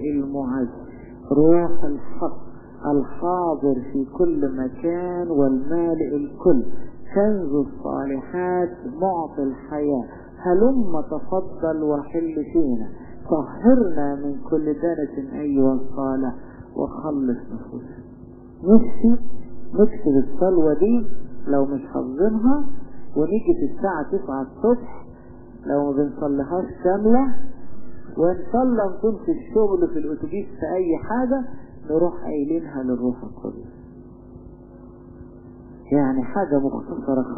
المعز روح الحق الحاضر في كل مكان والمالئ الكل كنز الصالحات معطي الحياة هلم تفضل وحل فينا طهرنا من كل دنس أيها الصالح وخلص نفوسنا نفسي نكتب الصلوة دي لو مش حافظينها ونيجي في الساعة 9 الصبح لو ما بنصليهاش كاملة ونصلى نكون في الشغل في الأتوبيس في أي حاجة نروح قايلينها للروح القدس يعني حاجة مختصرة